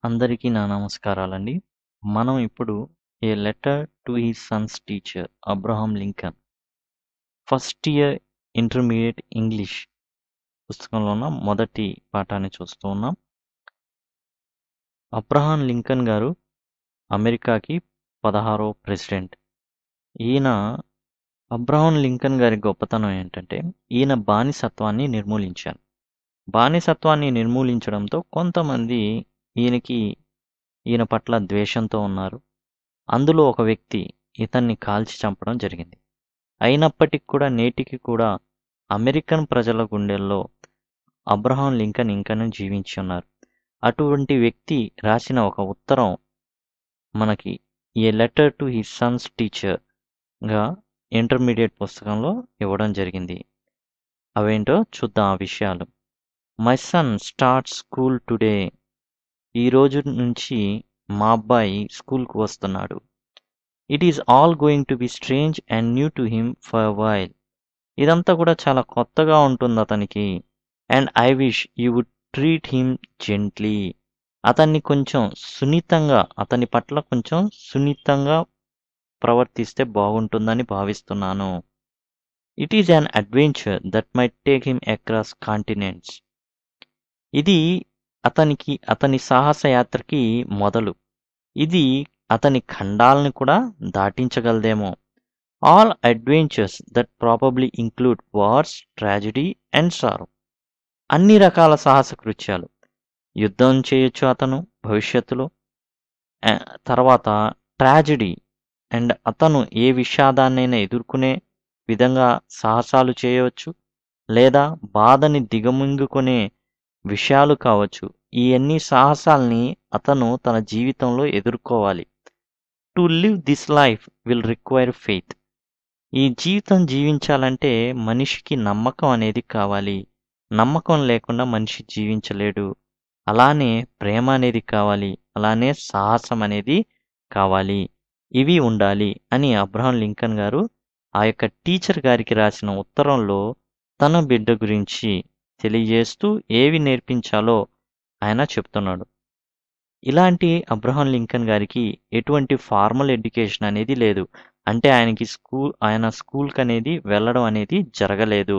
అందరికీ నా నమస్కారాలండి. మనం ఇప్పుడు 'a letter to his son's teacher' Abraham Lincoln. First year intermediate English పుస్తకంలో ఉన్న మొదటి పాఠాన్ని చూస్తూ ఉన్నాం. అబ్రహాం లింకన్ గారు అమెరికాకి 16వ ప్రెసిడెంట్. ఈయన అబ్రహాం లింకన్ గారి గొప్పతనం ఏంటంటే ఈయన బానిసత్వాన్ని నిర్మూలించారు. బానిసత్వాన్ని నిర్మూలించడంతో కొంతమంది ఈయనకి ఈయన పట్ల ద్వేషంతో ఉన్నారు. అందులో ఒక వ్యక్తి ఇతన్ని కాల్చి చంపడం జరిగింది. అయినప్పటికి కూడా నేటికి కూడా అమెరికన్ ప్రజల గుండెల్లో అబ్రహాం లింకన్ ఇంకనూ జీవించి ఉన్నారు. అటువంటి వ్యక్తి రాసిన ఒక ఉత్తరం మనకి 'a letter to his son's టీచర్'గా ఇంటర్మీడియేట్ పుస్తకంలో ఇవ్వడం జరిగింది. అవేంటో చూద్దాం ఆ విషయాలు. My son starts school today. ఈ రోజు నుంచి మా అబ్బాయి స్కూల్‌కు వస్తున్నాడు. It is all going to be strange and new to him for a while. ఇదంతా కూడా చాలా కొత్తగా ఉంటుందతనికి. And I wish you would treat him gently. అతన్ని కొంచెం సున్నితంగా అతని పట్ల కొంచెం సున్నితంగా ప్రవర్తిస్తే బాగుంటుందని భావిస్తున్నాను. It is an adventure that might take him across continents. ఇది అతనికి అతని సాహసయాత్రకి మొదలు. ఇది అతని ఖండాల్ని కూడా దాటించగలదేమో. All adventures that probably include wars, tragedy and sorrow. అన్ని రకాల సాహస కృత్యాలు. యుద్ధం చేయొచ్చు అతను భవిష్యత్తులో. ఆహ్, తర్వాత ట్రాజెడీ అండ్ అతను ఏ విషాదాన్నైనా ఎదుర్కొనే విధంగా సాహసాలు చేయవచ్చు. లేదా బాధని దిగమింగుకునే విషయాలు కావచ్చు. ఈ అన్ని సాహసాల్ని అతను తన జీవితంలో ఎదుర్కోవాలి. To live this life will require faith. ఈ జీవితం జీవించాలంటే మనిషికి నమ్మకం అనేది కావాలి. నమ్మకం లేకుండా మనిషి జీవించలేడు. అలానే ప్రేమ అనేది కావాలి. అలానే సాహసం అనేది కావాలి. ఇవి ఉండాలి అని అబ్రహాం లింకన్ గారు ఆ యొక్క టీచర్ గారికి రాసిన ఉత్తరంలో తన బిడ్డ గురించి తెలియజేస్తూ ఏవి నేర్పించాలో ఆయన చెప్తున్నాడు. ఇలాంటి అబ్రహాం లింకన్ గారికి ఎటువంటి ఫార్మల్ ఎడ్యుకేషన్ అనేది లేదు. అంటే ఆయనకి స్కూల్ ఆయన స్కూల్‌కనేది వెళ్ళడం అనేది జరగలేదు.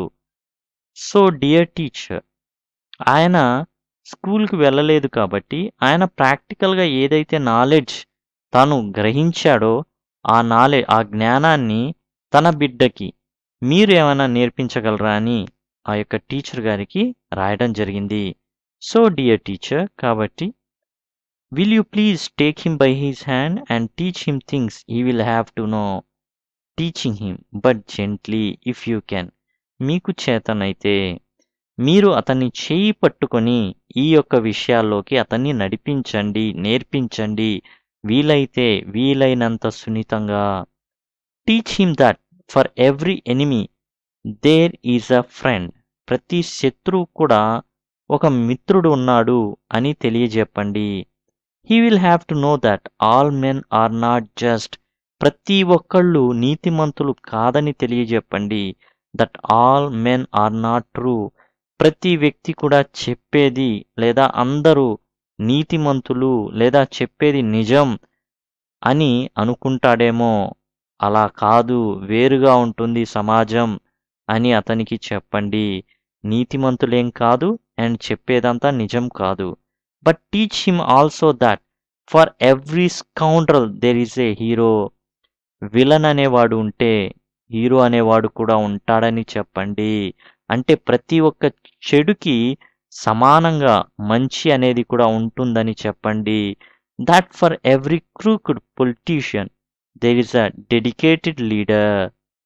సో డియర్ టీచర్ ఆయన స్కూల్‌కి వెళ్ళలేదు కాబట్టి ఆయన ప్రాక్టికల్‌గా ఏదైతే నాలెడ్జ్ తాను గ్రహించాడో ఆ నాలె ఆ జ్ఞానాన్ని తన బిడ్డకి మీరు ఏమైనా నేర్పించగలరా అని ఆ యొక్క టీచర్ గారికి రాయడం జరిగింది. సో డియర్ టీచర్ కాబట్టి will you please take him by his hand and teach him things he will have to know. Teaching him but gently if you can. మీకు చేతనైతే మీరు అతన్ని చెయ్యి పట్టుకొని ఈ యొక్క విషయాల్లోకి అతన్ని నడిపించండి, నేర్పించండి. వీలైతే వీలైనంత సున్నితంగా. Teach him that for every enemy there is a friend. ప్రతి శత్రువు కూడా ఒక మిత్రుడు ఉన్నాడు అని తెలియజెప్పండి. He will have to know that all men are not just. ప్రతి ఒక్కళ్ళు నీతిమంతులు కాదని తెలియజెప్పండి. That all men are not true. ప్రతి వ్యక్తి కూడా చెప్పేది లేదా అందరూ నీతిమంతులు లేదా చెప్పేది నిజం అని అనుకుంటాడేమో. అలా కాదు వేరుగా ఉంటుంది సమాజం అని అతనికి చెప్పండి. నీతిమంతులేం కాదు అండ్ చెప్పేదంతా నిజం కాదు. But teach him also that for every scoundrel there is a hero. Villain అనేవాడు ఉంటే హీరో అనేవాడు కూడా ఉంటాడని చెప్పండి. అంటే ప్రతి ఒక్క చెడుకి సమానంగా మంచి అనేది కూడా ఉంటుందని చెప్పండి. That for every crooked politician there is a dedicated leader.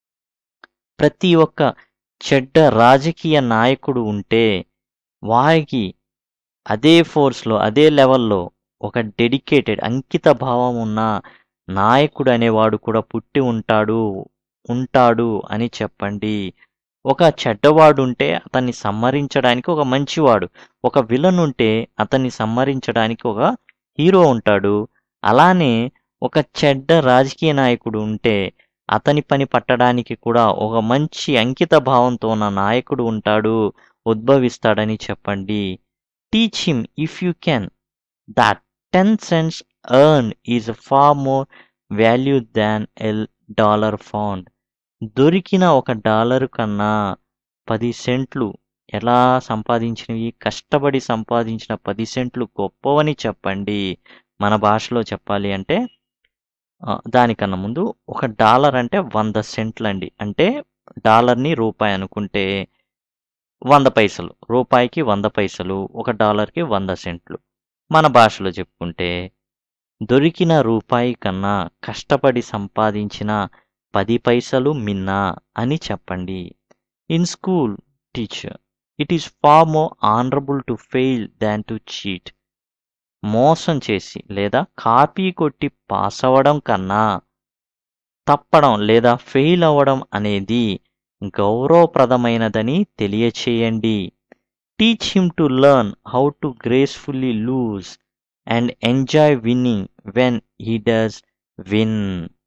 ప్రతి ఒక్క చెడ్డ రాజకీయ నాయకుడు ఉంటే వారికి అదే ఫోర్స్‌లో అదే లెవెల్‌లో ఒక డెడికేటెడ్ అంకిత భావం ఉన్న నాయకుడు అనేవాడు కూడా పుట్టి ఉంటాడు, ఉంటాడు అని చెప్పండి. ఒక చెడ్డవాడుంటే అతన్ని సంహరించడానికి ఒక మంచివాడు. ఒక విలన్ ఉంటే అతన్ని సంహరించడానికి ఒక హీరో ఉంటాడు. అలానే ఒక చెడ్డ రాజకీయ నాయకుడు ఉంటే అతని పని పట్టడానికి కూడా ఒక మంచి అంకిత భావంతో ఉన్న నాయకుడు ఉంటాడు, ఉద్భవిస్తాడని చెప్పండి. Teach him if you can that ten cents earn is far more value than a dollar found దొరికిన ఒక డాలర్ కన్నా పది సెంట్లు ఎలా సంపాదించినవి కష్టపడి సంపాదించిన పది సెంట్లు గొప్పవని చెప్పండి మన భాషలో చెప్పాలి అంటే ఆ, దానికన్నా ముందు ఒక డాలర్ అంటే వంద సెంట్లు అండి అంటే డాలర్ని రూపాయి అనుకుంటే వంద పైసలు రూపాయికి వంద పైసలు ఒక డాలర్కి వంద సెంట్లు మన భాషలో చెప్పుకుంటే దొరికిన రూపాయి కన్నా కష్టపడి సంపాదించిన పది పైసలు మిన్నా అని చెప్పండి in school teacher it is far more honourable to fail than to cheat మోసం చేసి లేదా కాపీ కొట్టి పాస్ అవ్వడం కన్నా తప్పడం లేదా ఫెయిల్ అవ్వడం అనేది గౌరవప్రదమైనదని తెలియచేయండి teach him to learn how to gracefully lose and enjoy winning when he does win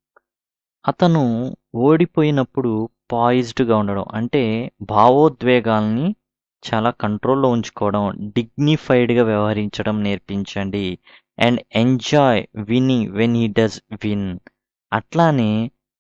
అతను ఓడిపోయినప్పుడు పాయిజ్డ్గా ఉండడం అంటే భావోద్వేగాల్ని చాలా కంట్రోల్లో ఉంచుకోవడం డిగ్నిఫైడ్గా వ్యవహరించడం నేర్పించండి and enjoy winning when he does win అట్లానే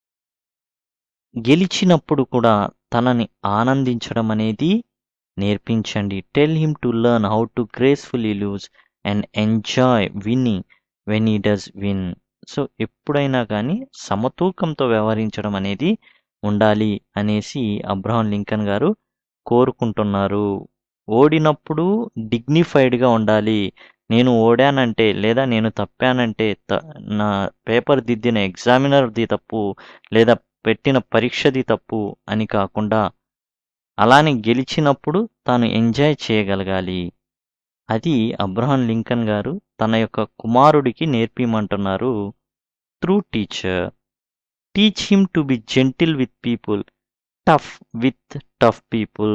గెలిచినప్పుడు కూడా తనని ఆనందించడం అనేది నేర్పించండి tell him to learn how to gracefully lose and enjoy winning when he does win so ఎప్పుడైనా కానీ సమతూకంతో వ్యవహరించడం అనేది ఉండాలి అనేసి అబ్రహం లింకన్ గారు కోరుకుంటున్నారు ఓడినప్పుడు డిగ్నిఫైడ్గా ఉండాలి నేను ఓడానంటే లేదా నేను తప్పానంటే త- నా పేపర్ దిద్దిన ఎగ్జామినర్ది తప్పు లేదా పెట్టిన పరీక్షది తప్పు అని కాకుండా అలానే గెలిచినప్పుడు తాను ఎంజాయ్ చేయగలగాలి అది అబ్రహం లింకన్ గారు తన యొక్క కుమారుడికి నేర్పిమంటున్నారు through teacher teach him to be gentle with people tough with tough people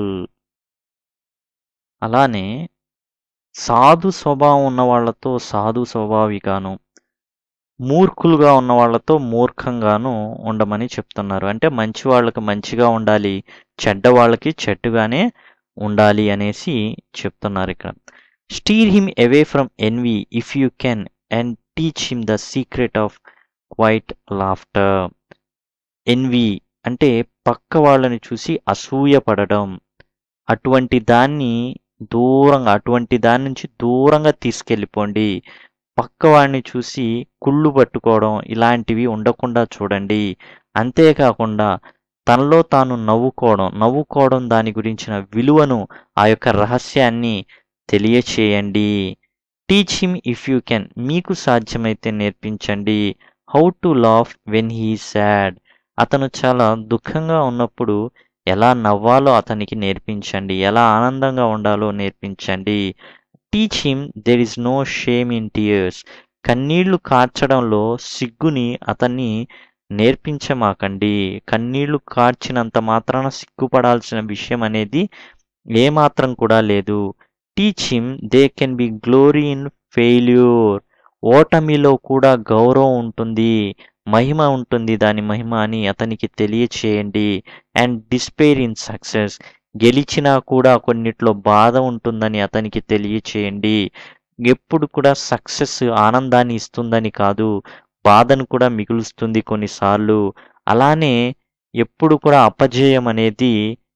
అలానే సాధు స్వభావం ఉన్న వాళ్ళతో సాధు స్వభావిగాను మూర్ఖులుగా ఉన్న వాళ్ళతో మూర్ఖంగాను ఉండమని చెప్తున్నారు అంటే మంచి వాళ్ళకి మంచిగా ఉండాలి చెడ్డ వాళ్ళకి చెడ్డగానే ఉండాలి అనేసి చెప్తున్నారు ఇక్కడ steer him away from envy if you can and teach him the secret of quiet laughter envy అంటే పక్క వాళ్ళని చూసి అసూయ పడడం అటువంటి దాన్ని దూరంగా అటువంటి దాని నుంచి దూరంగా తీసుకెళ్ళిపోండి పక్క వాడిని చూసి కుళ్ళు పట్టుకోవడం ఇలాంటివి ఉండకుండా చూడండి అంతేకాకుండా తనలో తాను నవ్వుకోవడం నవ్వుకోవడం దాని గురించిన విలువను ఆ యొక్క రహస్యాన్ని తెలియచేయండి teach him if you can మీకు సాధ్యమైతే నేర్పించండి how to laugh when he sad అతను చాలా దుఃఖంగా ఉన్నప్పుడు ఎలా నవ్వాలో అతనికి నేర్పించండి ఎలా ఆనందంగా ఉండాలో నేర్పించండి teach him there is no shame in tears కన్నీళ్లు కార్చడంలో సిగ్గుని అతన్ని నేర్పించమాకండి కన్నీళ్లు కార్చినంత మాత్రాన సిగ్గుపడాల్సిన విషయం అనేది ఏమాత్రం కూడా లేదు teach him they can be glory in failure ఓటమిలో కూడా గౌరవం ఉంటుంది మహిమ ఉంటుంది దాని మహిమ అని అతనికి తెలియచేయండి అండ్ డిస్పేర్ ఇన్ సక్సెస్ గెలిచినా కూడా కొన్నిట్లో బాధ ఉంటుందని అతనికి తెలియచేయండి ఎప్పుడు కూడా సక్సెస్ ఆనందాన్ని ఇస్తుందని కాదు బాధను కూడా మిగులుస్తుంది కొన్నిసార్లు అలానే ఎప్పుడు కూడా అపజయం అనేది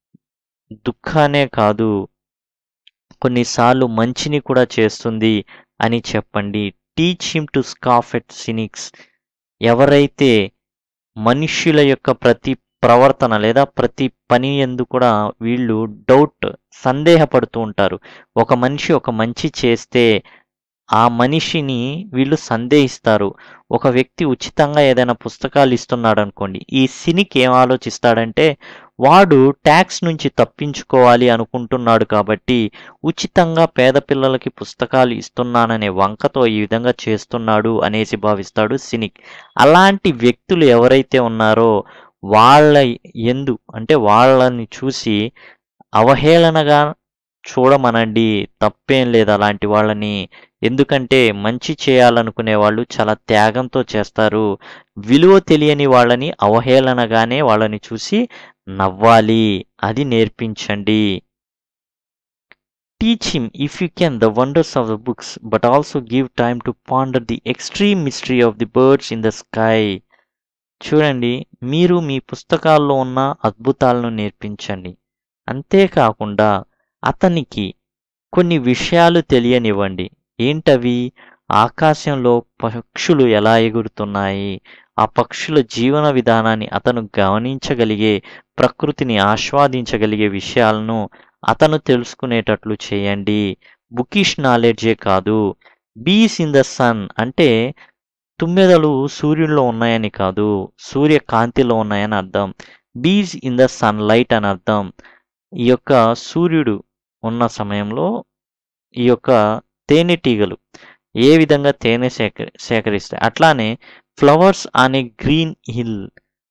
దుఃఖానే కాదు కొన్నిసార్లు మంచిని కూడా చేస్తుంది అని చెప్పండి teach him to scoff at cynics ఎవరైతే మనుష్యుల యొక్క ప్రతి ప్రవర్తన లేదా ప్రతి పని ఎందు కూడా వీళ్ళు డౌట్ సందేహపడుతూ ఉంటారు ఒక మనిషి ఒక మంచి చేస్తే ఆ మనిషిని వీళ్ళు సందేహిస్తారు ఒక వ్యక్తి ఉచితంగా ఏదైనా పుస్తకాలు ఇస్తున్నాడు అనుకోండి ఈ సినికి ఏం ఆలోచిస్తాడంటే వాడు ట్యాక్స్ నుంచి తప్పించుకోవాలి అనుకుంటున్నాడు కాబట్టి ఉచితంగా పేద పిల్లలకి పుస్తకాలు ఇస్తున్నాననే వంకతో ఈ విధంగా చేస్తున్నాడు అనేసి భావిస్తాడు సినిక్ అలాంటి వ్యక్తులు ఎవరైతే ఉన్నారో వాళ్ళ ఎందు అంటే వాళ్ళని చూసి అవహేళనగా చూడమనండి తప్పేం లేదు అలాంటి వాళ్ళని ఎందుకంటే మంచి చేయాలనుకునే వాళ్ళు చాలా త్యాగంతో చేస్తారు విలువ తెలియని వాళ్ళని అవహేళనగానే వాళ్ళని చూసి నవ్వాలి అది నేర్పించండి teach him if you can the wonders of the books but also give time to ponder the extreme mystery of the birds in the sky చూడండి మీరు మీ పుస్తకాల్లో ఉన్న అద్భుతాలను నేర్పించండి అంతేకాకుండా అతనికి కొన్ని విషయాలు తెలియనివ్వండి ఏంటవి ఆకాశంలో పక్షులు ఎలా ఎగురుతున్నాయి ఆ పక్షుల జీవన విధానాన్ని అతను గమనించగలిగే ప్రకృతిని ఆస్వాదించగలిగే విషయాలను అతను తెలుసుకునేటట్లు చేయండి బుకిష్ నాలెడ్జే కాదు బీస్ ఇన్ ద సన్ అంటే తుమ్మెదలు సూర్యుల్లో ఉన్నాయని కాదు సూర్యకాంతిలో ఉన్నాయని అర్థం బీస్ ఇన్ ద సన్ లైట్ అని అర్థం ఈ యొక్క సూర్యుడు ఉన్న సమయంలో ఈ యొక్క తేనెటీగలు ఏ విధంగా తేనె సేకరి సేకరిస్తాయి అట్లానే ఫ్లవర్స్ అనే గ్రీన్ హిల్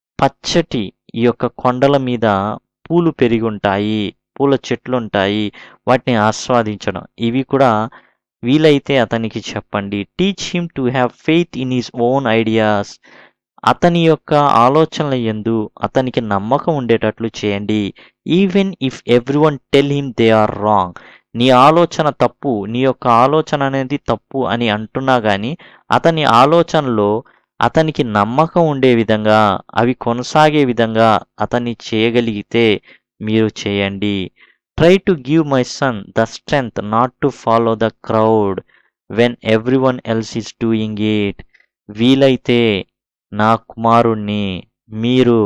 పచ్చటి ఈ యొక్క కొండల మీద పూలు పెరిగి ఉంటాయి పూల చెట్లు ఉంటాయి వాటిని ఆస్వాదించడం ఇవి కూడా వీలైతే అతనికి చెప్పండి teach him to have faith in his own ideas అతని యొక్క ఆలోచనల ఎందు అతనికి నమ్మకం ఉండేటట్లు చేయండి even if everyone tell him they are wrong నీ ఆలోచన తప్పు నీ యొక్క ఆలోచన అనేది తప్పు అని అంటున్నా కానీ అతని ఆలోచనలో అతనికి నమ్మకం ఉండే విధంగా అవి కొనసాగే విధంగా అతన్ని చేయగలిగితే మీరు చేయండి try to give my son the strength not to follow the crowd when everyone else is doing it వీలైతే నా కుమారుణ్ణి మీరు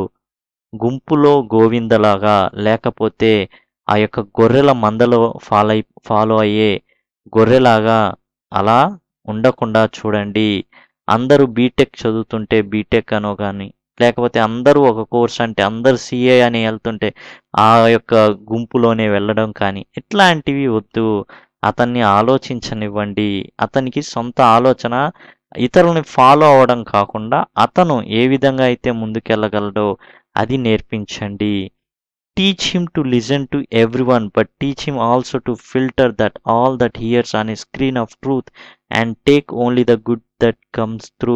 గుంపులో గోవిందలాగా లేకపోతే ఆ యొక్క గొర్రెల మందలో ఫాలో అయి ఫాలో అయ్యే గొర్రెలాగా అలా ఉండకుండా చూడండి అందరూ బీటెక్ చదువుతుంటే బీటెక్ అనో కానీ లేకపోతే అందరూ ఒక కోర్స్ అంటే అందరు సిఏ అని వెళ్తుంటే ఆ యొక్క గుంపులోనే వెళ్ళడం కానీ ఇట్లాంటివి వద్దు అతన్ని ఆలోచించనివ్వండి అతనికి సొంత ఆలోచన ఇతరులని ఫాలో అవ్వడం కాకుండా అతను ఏ విధంగా అయితే ముందుకెళ్ళగలడో అది నేర్పించండి teach him to listen to everyone but teach him also to filter that all that hears on a screen of truth and take only the good that comes through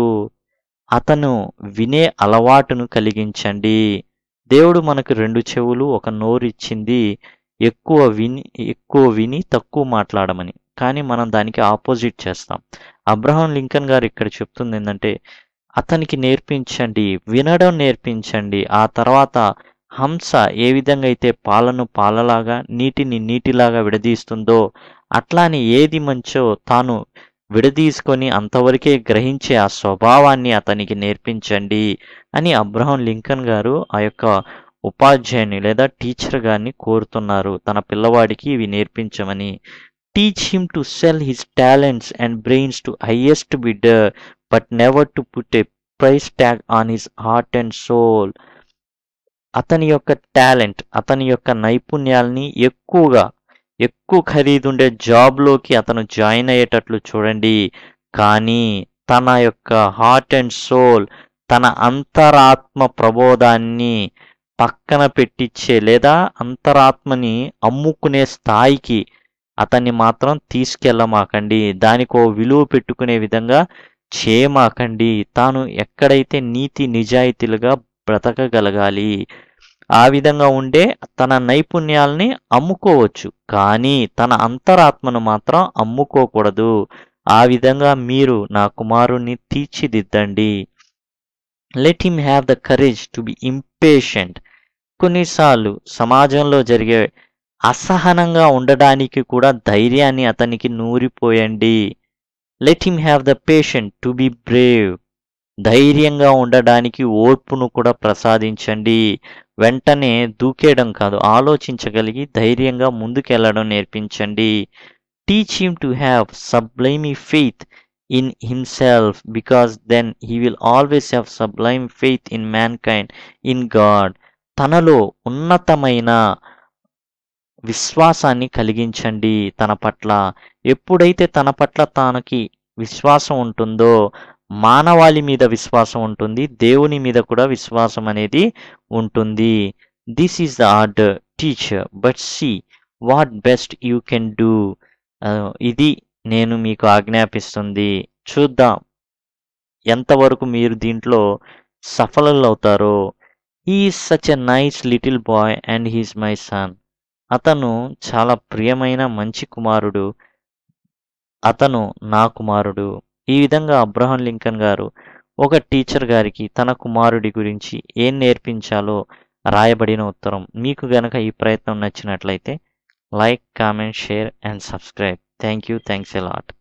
అతను వినే అలవాటును కలిగించండి దేవుడు మనకు రెండు చెవులు ఒక నోరు ఇచ్చింది ఎక్కువ విని ఎక్కువ విని తక్కువ మాట్లాడమని కానీ మనం దానికి ఆపోజిట్ చేస్తాం అబ్రహాం లింకన్ గారు ఇక్కడ చెప్తుంది ఏంటంటే అతనికి నేర్పించండి వినడం నేర్పించండి ఆ తర్వాత హంస ఏ విధంగా అయితే పాలను పాలలాగా నీటిని నీటిలాగా విడదీస్తుందో అట్లానే ఏది మంచో తాను విడదీసుకొని అంతవరకే గ్రహించే ఆ స్వభావాన్ని అతనికి నేర్పించండి అని అబ్రహం లింకన్ గారు ఆ యొక్క ఉపాధ్యాయుని లేదా టీచర్ గారిని కోరుతున్నారు తన పిల్లవాడికి ఇవి నేర్పించమని teach him to sell his talents and brains to highest bidder but never to put a price tag on his heart and soul అతని యొక్క టాలెంట్ అతని యొక్క నైపుణ్యాల్ని ఎక్కువగా ఎక్కువ ఖరీదుండే జాబ్లోకి అతను జాయిన్ అయ్యేటట్లు చూడండి కానీ తన యొక్క హార్ట్ అండ్ సోల్ తన అంతరాత్మ ప్రబోధాన్ని పక్కన పెట్టించే లేదా అంతరాత్మని అమ్ముకునే స్థాయికి అతన్ని మాత్రం తీసుకెళ్ళమాకండి దానికో విలువ పెట్టుకునే విధంగా చేయమాకండి తాను ఎక్కడైతే నీతి నిజాయితీలుగా బ్రతకగలగాలి ఆ విధంగా ఉండే తన నైపుణ్యాల్ని అమ్ముకోవచ్చు కానీ తన అంతరాత్మను మాత్రం అమ్ముకోకూడదు ఆ విధంగా మీరు నా కుమారుణ్ణి తీర్చిదిద్దండి let him have the courage to be impatient కొన్నిసార్లు సమాజంలో జరిగే అసహనంగా ఉండడానికి కూడా ధైర్యాన్ని అతనికి నూరిపోయండి let him have the patient to be brave ధైర్యంగా ఉండడానికి ఓర్పును కూడా ప్రసాదించండి వెంటనే దూకేయడం కాదు ఆలోచించగలిగి ధైర్యంగా ముందుకెళ్లడం నేర్పించండి teach him to have sublime faith in himself because then he will always have sublime faith in mankind in God తనలో ఉన్నతమైన విశ్వాసాన్ని కలిగించండి తన పట్ల ఎప్పుడైతే తన పట్ల తనకి విశ్వాసం ఉంటుందో మానవాళి మీద విశ్వాసం ఉంటుంది దేవుని మీద కూడా విశ్వాసం అనేది ఉంటుంది this is the order teacher but see what best you can do ఇది నేను మీకు ఆజ్ఞాపిస్తుంది చూద్దాం ఎంతవరకు మీరు దీంట్లో సఫలవుతారో he such a nice little boy and he's my son అతను చాలా ప్రియమైన మంచి కుమారుడు అతను నా కుమారుడు ఈ విధంగా అబ్రహం లింకన్ గారు ఒక టీచర్ గారికి తన కుమారుడి గురించి ఏం నేర్పించాలో రాయబడిన ఉత్తరం మీకు గనక ఈ ప్రయత్నం నచ్చినట్లయితే like comment share and subscribe thank you thanks a lot